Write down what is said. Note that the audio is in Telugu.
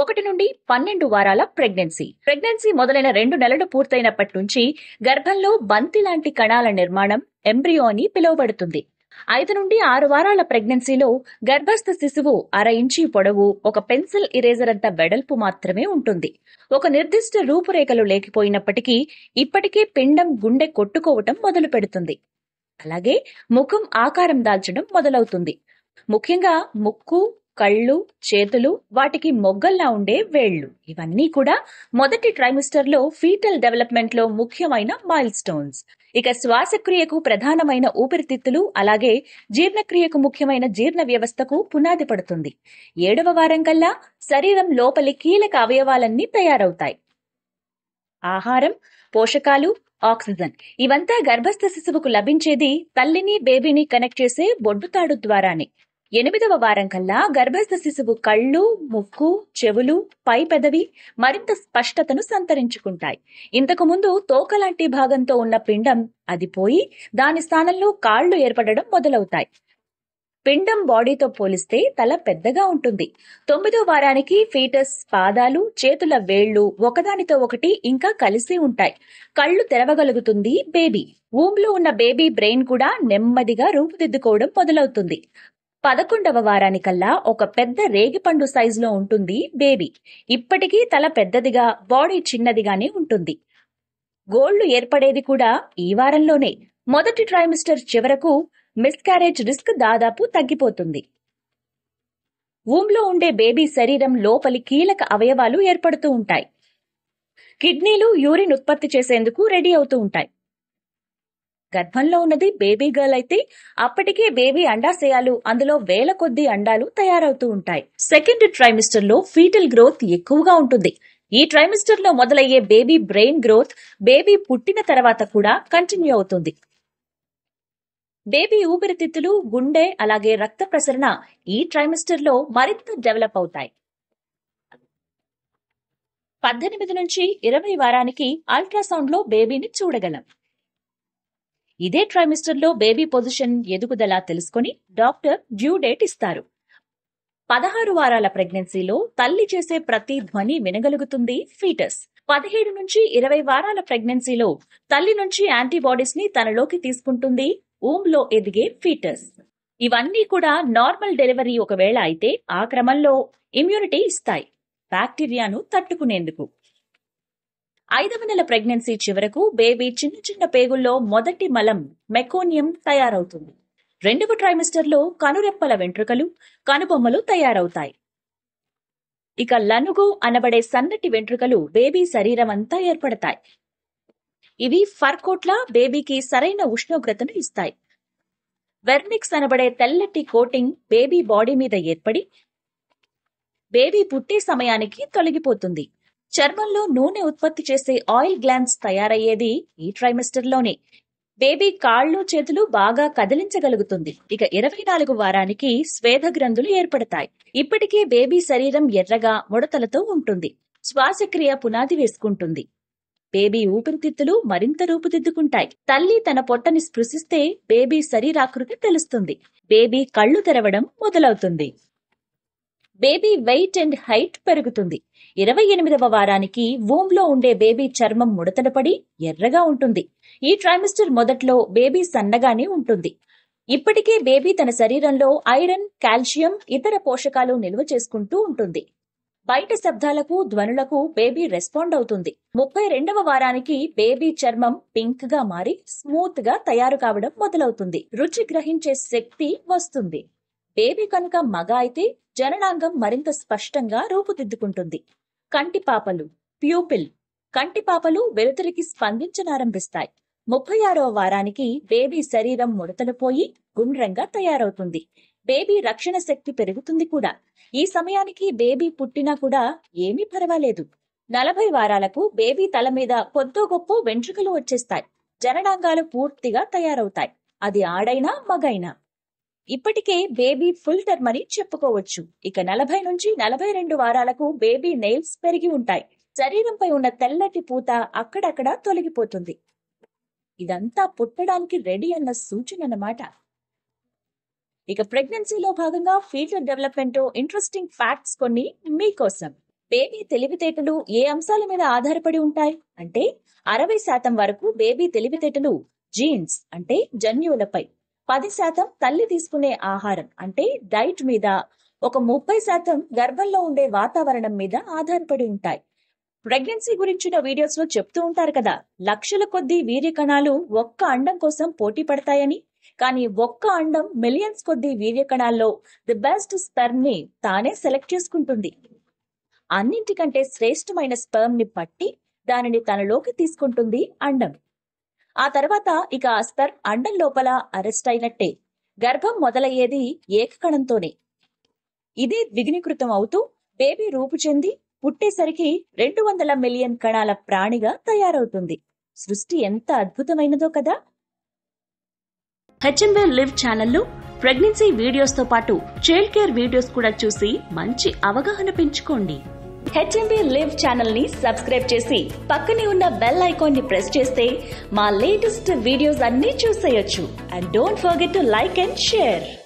ఒకటి నుండి పన్నెండు వారాల ప్రెగ్నెన్సీ ప్రెగ్నెన్సీ మొదలైన రెండు నెలలు పూర్తయినప్పటి నుంచి గర్భంలో బంతి లాంటి కణాల నిర్మాణం ఎంబ్రియో అని పిలువబడుతుంది ఐదు నుండి ఆరు వారాల ప్రెగ్నెన్సీలో గర్భస్థ శిశువు అర ఇంచి పొడవు ఒక పెన్సిల్ ఇరేజర్ అంత వెడల్పు మాత్రమే ఉంటుంది ఒక నిర్దిష్ట రూపురేఖలు లేకపోయినప్పటికీ ఇప్పటికే పిండం గుండె కొట్టుకోవటం మొదలు పెడుతుంది అలాగే ముఖం ఆకారం దాల్చడం మొదలవుతుంది ముఖ్యంగా ముక్కు కళ్ళు చేతులు వాటికి మొగ్గల్లా ఉండే వేళ్లు ఇవన్నీ కూడా మొదటి ట్రైమిస్టర్ లో ఫీటల్ డెవలప్మెంట్ లో ముఖ్యమైన మైల్ స్టోన్స్ ఇక శ్వాసక్రియకు ప్రధానమైన ఊపిరితిత్తులు అలాగే జీర్ణక్రియకు ముఖ్యమైన జీర్ణ వ్యవస్థకు పునాది పడుతుంది ఏడవ వారం కల్లా శరీరం లోపలి కీలక అవయవాలన్నీ తయారవుతాయి ఆహారం పోషకాలు ఆక్సిజన్ ఇవంతా గర్భస్థ శిశువుకు లభించేది తల్లిని బేబీని కనెక్ట్ చేసే బొడ్డుతాడు ద్వారానే ఎనిమిదవ వారం కల్లా గర్భస్థ శిశువు కళ్ళు ముక్కు చెవులు పై పెదవి మరింత స్పష్టతను సంతరించుకుంటాయి ఇంతకు ముందు తోక లాంటి భాగంతో ఉన్న పిండం అది పోయి దాని స్థానంలో కాళ్లు ఏర్పడడం మొదలవుతాయి పిండం బాడీతో పోలిస్తే తల పెద్దగా ఉంటుంది తొమ్మిదో వారానికి ఫీటస్ పాదాలు చేతుల వేళ్లు ఒకదానితో ఒకటి ఇంకా కలిసి ఉంటాయి కళ్ళు తెరవగలుగుతుంది బేబీ ఊమ్లో ఉన్న బేబీ బ్రెయిన్ కూడా నెమ్మదిగా రూపుదిద్దుకోవడం మొదలవుతుంది పదకొండవ వారానికల్లా ఒక పెద్ద రేగిపండు సైజులో ఉంటుంది బేబీ ఇప్పటికీ తల పెద్దదిగా బాడీ చిన్నదిగానే ఉంటుంది గోళ్లు ఏర్పడేది కూడా ఈ వారంలోనే మొదటి ట్రైమిస్టర్ చివరకు మిస్క్యారేజ్ రిస్క్ దాదాపు తగ్గిపోతుంది ఊమ్లో ఉండే బేబీ శరీరం లోపలి కీలక అవయవాలు ఏర్పడుతూ ఉంటాయి కిడ్నీలు యూరిన్ ఉత్పత్తి చేసేందుకు రెడీ అవుతూ ఉంటాయి గర్భంలో ఉన్నది బేబీ గర్ల్ అయితే అప్పటికే బేబీ అండాశయాలు అందులో వేల కొద్ది అండాలు తయారవుతూ ఉంటాయి సెకండ్ ట్రైమిస్టర్ లో ఫీటల్ గ్రోత్ ఎక్కువగా ఉంటుంది ఈ ట్రైమిస్టర్ లో మొదలయ్యే బేబీ బ్రెయిన్ గ్రోత్ బేబీ పుట్టిన తర్వాత కూడా కంటిన్యూ అవుతుంది బేబీ ఊపిరితిత్తులు గుండె అలాగే రక్త ప్రసరణ ఈ ట్రైమిస్టర్ లో మరింత డెవలప్ అవుతాయి పద్దెనిమిది నుంచి ఇరవై వారానికి అల్ట్రాసౌండ్ లో బేబీని చూడగలం ఇదే ట్రైమిస్టర్ లో బేబీ పొజిషన్ ఎదుగుదల తెలుసుకొని డాక్టర్ డ్యూ డేట్ ఇస్తారు పదహారు వారాల ప్రెగ్నెన్సీలో తల్లి చేసే ప్రతి ధ్వని వినగలుగుతుంది ఫీటస్ పదిహేడు నుంచి ఇరవై వారాల ప్రెగ్నెన్సీలో తల్లి నుంచి యాంటీబాడీస్ ని తనలోకి తీసుకుంటుంది ఊమ్ లో ఎదిగే ఫీటస్ ఇవన్నీ కూడా నార్మల్ డెలివరీ ఒకవేళ అయితే ఆ క్రమంలో ఇమ్యూనిటీ ఇస్తాయి బ్యాక్టీరియాను తట్టుకునేందుకు ఐదవ నెల ప్రెగ్నెన్సీ చివరకు బేబీ చిన్న చిన్న పేగుల్లో మొదటి మలం మెకోనియం తయారవుతుంది రెండవ ట్రైమిస్టర్ లో కనురెప్పల వెంట్రుకలు కనుబొమ్మలు తయారవుతాయి ఇక లనుగు అనబడే సన్నటి వెంట్రుకలు బేబీ శరీరం అంతా ఏర్పడతాయి ఇవి ఫర్కోట్ల బేబీకి సరైన ఉష్ణోగ్రతను ఇస్తాయి వెర్నిక్స్ అనబడే తెల్లటి కోటింగ్ బేబీ బాడీ మీద ఏర్పడి బేబీ పుట్టే సమయానికి తొలగిపోతుంది చర్మంలో నూనె ఉత్పత్తి చేసే ఆయిల్ గ్లాండ్స్ తయారయ్యేది ఈ ట్రైమిస్టర్ లోనే బేబీ కాళ్ళు చేతులు బాగా కదిలించగలుగుతుంది ఇక ఇరవై నాలుగు వారానికి స్వేద గ్రంథులు ఏర్పడతాయి ఇప్పటికే బేబీ శరీరం ఎర్రగా ముడతలతో ఉంటుంది శ్వాసక్రియ పునాది వేసుకుంటుంది బేబీ ఊపిరితిత్తులు మరింత రూపుదిద్దుకుంటాయి తల్లి తన పొట్టని స్పృశిస్తే బేబీ శరీరాకృతి తెలుస్తుంది బేబీ కళ్ళు తెరవడం మొదలవుతుంది బేబీ వెయిట్ అండ్ హైట్ పెరుగుతుంది ఇరవై ఎనిమిదవ వారానికి వూమ్ లో ఉండే బేబీ చర్మం ముడతలు పడి ఎర్రగా ఉంటుంది ఈ ట్రైమిస్టర్ మొదట్లో బేబీ సన్నగానే ఉంటుంది ఇప్పటికే బేబీ తన శరీరంలో ఐరన్ కాల్షియం ఇతర పోషకాలు నిల్వ చేసుకుంటూ ఉంటుంది బయట శబ్దాలకు ధ్వనులకు బేబీ రెస్పాండ్ అవుతుంది ముప్పై రెండవ వారానికి బేబీ చర్మం పింక్ గా మారి స్మూత్ గా తయారు కావడం మొదలవుతుంది రుచి గ్రహించే శక్తి వస్తుంది బేబీ కనుక మగ అయితే జననాంగం మరింత స్పష్టంగా రూపుదిద్దుకుంటుంది కంటిపాపలు ప్యూపిల్ కంటిపాపలు వెలుతురికి స్పందించనారంభిస్తాయి ముప్పై ఆరవ వారానికి బేబీ శరీరం ముడతలు పోయి గుండ్రంగా తయారవుతుంది బేబీ రక్షణ శక్తి పెరుగుతుంది కూడా ఈ సమయానికి బేబీ పుట్టినా కూడా ఏమీ పర్వాలేదు నలభై వారాలకు బేబీ తల మీద కొద్దో గొప్ప వెంట్రుకలు వచ్చేస్తాయి జననాంగాలు పూర్తిగా తయారవుతాయి అది ఆడైనా మగైనా ఇప్పటికే బేబీ ఫుల్ టర్మ్ అని చెప్పుకోవచ్చు ఇక నలభై నుంచి నలభై రెండు వారాలకు బేబీ నెయిల్స్ పెరిగి ఉంటాయి శరీరంపై ఉన్న తెల్లటి పూత అక్కడక్కడ తొలగిపోతుంది ఇదంతా పుట్టడానికి రెడీ అన్న సూచన అన్నమాట ఇక ప్రెగ్నెన్సీలో భాగంగా ఫీటర్ డెవలప్మెంట్ ఇంట్రెస్టింగ్ ఫ్యాక్ట్స్ కొన్ని మీకోసం బేబీ తెలివితేటలు ఏ అంశాల మీద ఆధారపడి ఉంటాయి అంటే అరవై శాతం వరకు బేబీ తెలివితేటలు జీన్స్ అంటే జన్యువులపై పది శాతం తల్లి తీసుకునే ఆహారం అంటే డైట్ మీద ఒక ముప్పై శాతం గర్భంలో ఉండే వాతావరణం మీద ఆధారపడి ఉంటాయి ప్రెగ్నెన్సీ గురించిన వీడియోస్ లో చెప్తూ ఉంటారు కదా లక్షల కొద్దీ వీర్య కణాలు ఒక్క అండం కోసం పోటీ పడతాయని కానీ ఒక్క అండం మిలియన్స్ కొద్దీ వీర్య కణాల్లో ది బెస్ట్ స్పెర్మ్ ని తానే సెలెక్ట్ చేసుకుంటుంది అన్నింటికంటే శ్రేష్టమైన స్పెర్మ్ ని పట్టి దానిని తనలోకి తీసుకుంటుంది అండం ఆ తర్వాత ఇక ఆ స్పెర్మ్ అండం లోపల అరెస్ట్ అయినట్టే గర్భం మొదలయ్యేది ఏకకణంతోనే ఇదే ద్విగుణీకృతం అవుతూ బేబీ రూపు చెంది పుట్టేసరికి రెండు వందల మిలియన్ కణాల ప్రాణిగా తయారవుతుంది సృష్టి ఎంత అద్భుతమైనదో కదా హెచ్ఎంవే లివ్ ఛానల్లో ప్రెగ్నెన్సీ వీడియోస్ తో పాటు చైల్డ్ కేర్ వీడియోస్ కూడా చూసి మంచి అవగాహన పెంచుకోండి హెచ్ఎంబీ లివ్ ఛానల్ ని సబ్స్క్రైబ్ చేసి పక్కనే ఉన్న బెల్ ఐకాన్ ని ప్రెస్ చేస్తే మా లేటెస్ట్ వీడియోస్ అన్నీ చూసేయొచ్చు and don't forget to like and share